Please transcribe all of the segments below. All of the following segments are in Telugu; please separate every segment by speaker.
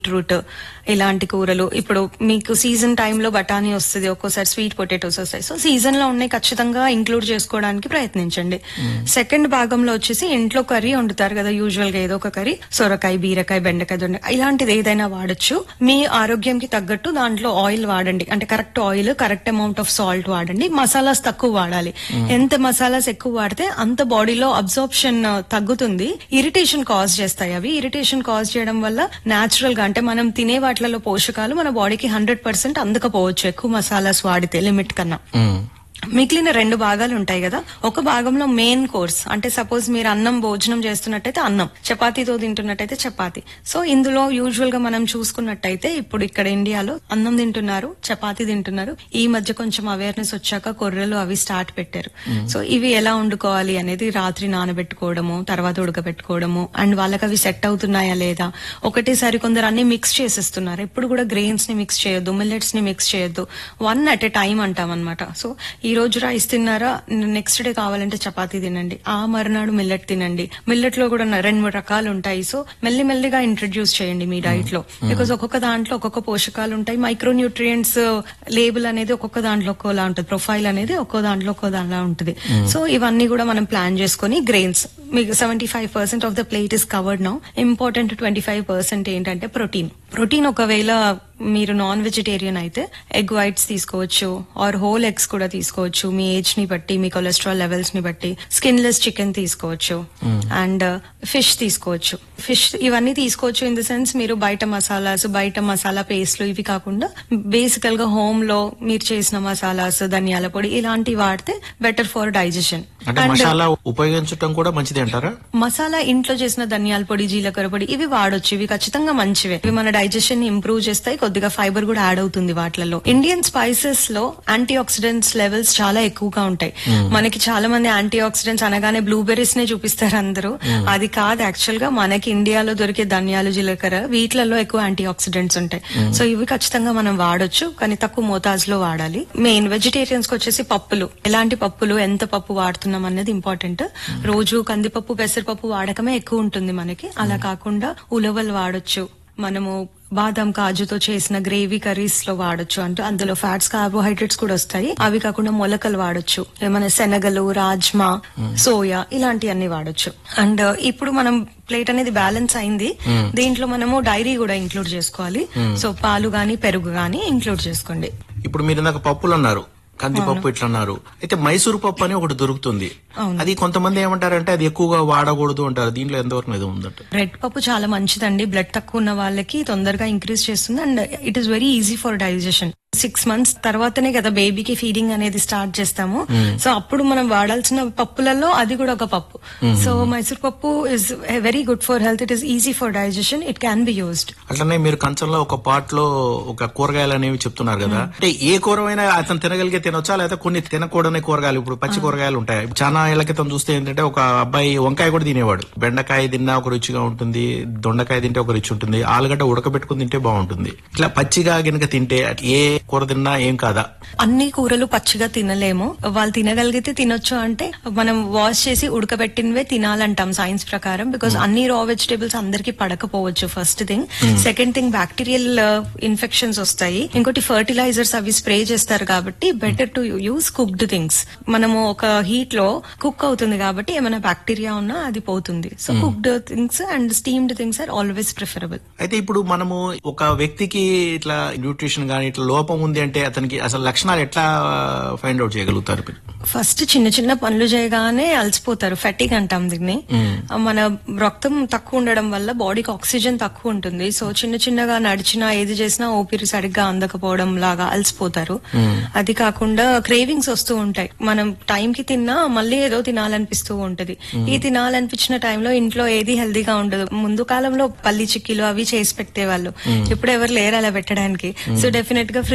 Speaker 1: రూట్ ఇలాంటి కూరలు ఇప్పుడు మీకు సీజన్ టైంలో బఠానీ వస్తుంది ఒక్కోసారి స్వీట్ పొటాటోస్ వస్తాయి సో సీజన్ లో ఉన్నాయి ఖచ్చితంగా ఇంక్లూడ్ చేసుకోవడానికి ప్రయత్నించండి సెకండ్ భాగంలో వచ్చేసి ఇంట్లో కర్రీ వండుతారు కదా యూజువల్ గా ఏదో ఒక కర్రీ సొరకాయ బీరకాయ బెండకాయ దొండకాయ ఇలాంటిది ఏదైనా వాడచ్చు మీ ఆరోగ్యంకి తగ్గట్టు దాంట్లో ఆయిల్ వాడండి అంటే correct oil correct amount of salt వాడండి మసాలాస్ తక్కువ వాడాలి ఎంత మసాలాస్ ఎక్కువ వాడితే అంత బాడీలో అబ్జార్ప్షన్ తగ్గుతుంది ఇరిటేషన్ కాజ్ చేస్తాయి అవి ఇరిటేషన్ కాజ్ చేయడం వల్ల నాచురల్ గా అంటే మనం తినే వాటిలలో పోషకాలు మన బాడీకి హండ్రెడ్ పర్సెంట్ అందకపోవచ్చు ఎక్కువ మసాలాస్ వాడితే లిమిట్ కన్నా మిగిలిన రెండు భాగాలు ఉంటాయి కదా ఒక భాగంలో మెయిన్ కోర్స్ అంటే సపోజ్ మీరు అన్నం భోజనం చేస్తున్నట్టయితే అన్నం చపాతీతో తింటున్నట్టయితే చపాతీ సో ఇందులో యూజువల్ గా మనం చూసుకున్నట్టయితే ఇప్పుడు ఇక్కడ ఇండియాలో అన్నం తింటున్నారు చపాతీ తింటున్నారు ఈ మధ్య కొంచెం అవేర్నెస్ వచ్చాక కొర్రలు అవి స్టార్ట్ పెట్టారు సో ఇవి ఎలా వండుకోవాలి అనేది రాత్రి నానబెట్టుకోవడము తర్వాత ఉడకబెట్టుకోవడము అండ్ వాళ్ళకి అవి సెట్ అవుతున్నాయా లేదా ఒకటేసారి కొందరు అన్ని మిక్స్ చేసేస్తున్నారు ఎప్పుడు కూడా గ్రెయిన్స్ ని మిక్స్ చేయొద్దు మిల్లెట్స్ ని మిక్స్ చేయొద్దు వన్ అట్ ఎ టైం అంటాం అనమాట సో ఈ రోజు రైస్ తిన్నారా నెక్స్ట్ డే కావాలంటే చపాతీ తినండి ఆ మరునాడు మిల్లెట్ తినండి మిల్లెట్ లో కూడా రెండు మూడు రకాలు ఉంటాయి సో మెల్లి మెల్లిగా ఇంట్రడ్యూస్ చేయండి మీ డైట్ లో బికాస్ ఒక్కొక్క దాంట్లో ఒక్కొక్క పోషకాలు ఉంటాయి మైక్రో న్యూట్రియంట్స్ లేబుల్ అనేది ఒక్కొక్క దాంట్లో ఒక్కోలా ఉంటుంది ప్రొఫైల్ అనేది ఒక్కో దాంట్లో ఒక్కో దానిలా ఉంటుంది సో ఇవన్నీ కూడా మనం ప్లాన్ చేసుకొని గ్రెయిన్స్ మీకు seventy five percent of the plate is covered now important twenty five percent ఏంటంటే ప్రోటీన్ ప్రోటీన్ ఒకవేళ మీరు నాన్ వెజిటేరియన్ అయితే ఎగ్ వైట్స్ తీసుకోవచ్చు ఆర్ హోల్ ఎగ్స్ కూడా తీసుకోవచ్చు మీ ఏజ్ ని బట్టి మీ కొలెస్ట్రాల్ లెవెల్స్ ని బట్టి స్కిన్ లెస్ చికెన్ తీసుకోవచ్చు అండ్ ఫిష్ తీసుకోవచ్చు ఫిష్ ఇవన్నీ తీసుకోవచ్చు ఇన్ ద సెన్స్ మీరు బయట మసాలాస్ బయట మసాలా పేస్ట్లు ఇవి కాకుండా బేసికల్ గా హోమ్ లో మీరు చేసిన మసాలాస్ ధనియాల పొడి ఇలాంటివి వాడితే బెటర్ ఫర్ డైజెషన్
Speaker 2: అంటే మసాలా ఉపయోగించడం కూడా మంచిది అంటారా
Speaker 1: మసాలా ఇంట్లో చేసిన ధనియాల పొడి జీలకర్ర పొడి ఇవి వాడొచ్చు ఇవి ఖచ్చితంగా మంచివే ఇవి మన డైజెషన్ ని ఇంప్రూవ్ చేస్తాయి కొద్దిగా ఫైబర్ కూడా యాడ్ అవుతుంది వాటిలలో ఇండియన్ స్పైసెస్ లో యాంటీ ఆక్సిడెంట్స్ లెవెల్స్ చాలా ఎక్కువగా ఉంటాయి మనకి చాలా మంది యాంటీ ఆక్సిడెంట్స్ అనగానే బ్లూబెర్రీస్ నే చూపిస్తారు అందరూ అది కాదు యాక్చువల్ గా మనకి ఇండియాలో దొరికే ధనియాలు జీలకర్ర వీటిలలో ఎక్కువ యాంటీ ఆక్సిడెంట్స్ ఉంటాయి సో ఇవి ఖచ్చితంగా మనం వాడొచ్చు కానీ తక్కువ మోతాజులో వాడాలి మెయిన్ వెజిటేరియన్స్ కి వచ్చేసి పప్పులు ఎలాంటి పప్పులు ఎంత పప్పు వాడుతున్నాం అనేది ఇంపార్టెంట్ రోజు కందిపప్పు పెసరపప్పు వాడకమే ఎక్కువ ఉంటుంది మనకి అలా కాకుండా ఉలవలు వాడొచ్చు మనము బాదం కాజుతో చేసిన గ్రేవీ కర్రీస్ లో వాడొచ్చు అంటే అందులో ఫ్యాట్స్ కార్బోహైడ్రేట్స్ కూడా వస్తాయి అవి కాకుండా మొలకలు వాడొచ్చు ఏమైనా శనగలు రాజ్మా సోయా ఇలాంటివన్నీ వాడొచ్చు అండ్ ఇప్పుడు మనం ప్లేట్ అనేది బ్యాలెన్స్ అయింది దీంట్లో మనము డైరీ కూడా ఇంక్లూడ్ చేసుకోవాలి సో పాలు గాని పెరుగు గాని ఇంక్లూడ్ చేసుకోండి
Speaker 2: ఇప్పుడు మీరు ఇందాక పప్పులు అన్నారు కందిపప్పు ఇట్లా అన్నారు అయితే మైసూరు పప్పు అని ఒకటి దొరుకుతుంది అది కొంతమంది ఏమంటారంటే అది ఎక్కువగా వాడకూడదు అంటారు దీంట్లో ఎంతవరకు ఇది ఉందంట
Speaker 1: రెడ్ పప్పు చాలా మంచిదండి బ్లడ్ తక్కువ ఉన్న వాళ్ళకి తొందరగా ఇంక్రీజ్ చేస్తుంది and it is very easy for digestion six months తర్వాతనే కదా బేబీకి ఫీడింగ్ అనేది స్టార్ట్ చేస్తాము సో అప్పుడు మనం వాడాల్సిన పప్పులలో అది కూడా ఒక పప్పు సో మైసూర్ పప్పు is very good for health it is easy for digestion it can be used
Speaker 2: అట్లనే మీరు కంచంలో ఒక పాట్ లో ఒక కూరగాయలు అనేవి చెప్తున్నారు కదా అంటే ఏ కూరమైనా అతను తినగలిగే తినొచ్చా లేదా కొన్ని తినకూడని కూరగాయలు ఇప్పుడు పచ్చి కూరగాయలు ఉంటాయి చాలా ఏళ్ల క్రితం చూస్తే ఏంటంటే ఒక అబ్బాయి వంకాయ కూడా తినేవాడు బెండకాయ తిన్నా ఒక రుచిగా ఉంటుంది దొండకాయ తింటే ఒక రుచి ఉంటుంది ఆలుగడ్డ ఉడకబెట్టుకుని తింటే బాగుంటుంది ఇట్లా పచ్చిగా గనుక తింటే ఏ కూర తిన్నా ఏం కాదా
Speaker 1: అన్ని కూరలు పచ్చిగా తినలేము వాళ్ళు తినగలిగితే తినొచ్చు అంటే మనం వాష్ చేసి ఉడకబెట్టినవే తినాలంటాం సైన్స్ ప్రకారం బికాస్ అన్ని రా వెజిటేబుల్స్ అందరికి పడకపోవచ్చు first thing second thing bacterial infections వస్తాయి ఇంకోటి ఫర్టిలైజర్స్ అవి స్ప్రే చేస్తారు కాబట్టి better to use cooked things మనము ఒక హీట్ లో కుక్ అవుతుంది కాబట్టి ఏమైనా బ్యాక్టీరియా ఉన్నా అది పోతుంది so cooked things and steamed things are always preferable
Speaker 2: అయితే ఇప్పుడు మనము ఒక వ్యక్తికి ఇట్లా న్యూట్రిషన్ గానీ ఇట్లా లోపం ఉంది అంటే అతనికి అసలు లక్షణాలు ఎట్లా ఫైండ్ అవుట్ చేయగలుగుతారు మీరు?
Speaker 1: ఫస్ట్ చిన్న చిన్న పనులు చేయగానే అలసిపోతారు ఫెటిక్ అంటాం దీన్ని మన రక్తం తక్కువ ఉండడం వల్ల బాడీకి ఆక్సిజన్ తక్కువ ఉంటుంది సో చిన్న చిన్నగా నడిచినా ఏది చేసినా ఊపిరి సరిగ్గా అందకపోవడం లాగా అలసిపోతారు అది కాకుండా క్రేవింగ్స్ వస్తూ ఉంటాయి మనం టైం కి తిన్నా మళ్ళీ ఏదో తినాలనిపిస్తూ ఉంటది ఈ తినాలనిపించిన టైంలో ఇంట్లో ఏది హెల్దీగా ఉండదు ముందు కాలంలో పల్లి చిక్కీలు అవి చేసి పెట్టేవాళ్ళు ఇప్పుడు ఎవరు లేరు అలా పెట్టడానికి సో డెఫినెట్ గా ఫ్రిడ్జ్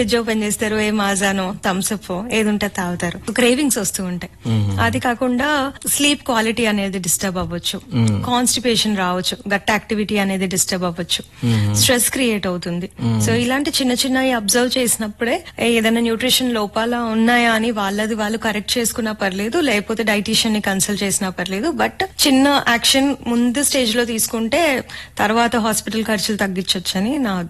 Speaker 1: ఫ్రిడ్జ్ ఓపెన్ చేస్తారు ఏ మాజానో థమ్స్అప్ ఏది ఉంటే తాగుతారు క్రేవింగ్స్ వస్తూ ఉంటాయి అది కాకుండా స్లీప్ క్వాలిటీ అనేది డిస్టర్బ్ అవ్వచ్చు కాన్స్టిపేషన్ రావచ్చు గట్ యాక్టివిటీ అనేది డిస్టర్బ్ అవ్వచ్చు స్ట్రెస్ క్రియేట్ అవుతుంది సో ఇలాంటి చిన్న చిన్నవి అబ్జర్వ్ చేసినప్పుడే ఏ, ఏదైనా న్యూట్రిషన్ లోపాల ఉన్నాయా అని వాళ్ళది వాళ్ళు కరెక్ట్ చేసుకున్నా పర్లేదు లేకపోతే డైటీషియన్ ని కన్సల్ట్ చేసినా పర్లేదు బట్ చిన్న యాక్షన్ ముందు స్టేజ్ లో తీసుకుంటే తర్వాత హాస్పిటల్ ఖర్చులు తగ్గించొచ్చని నా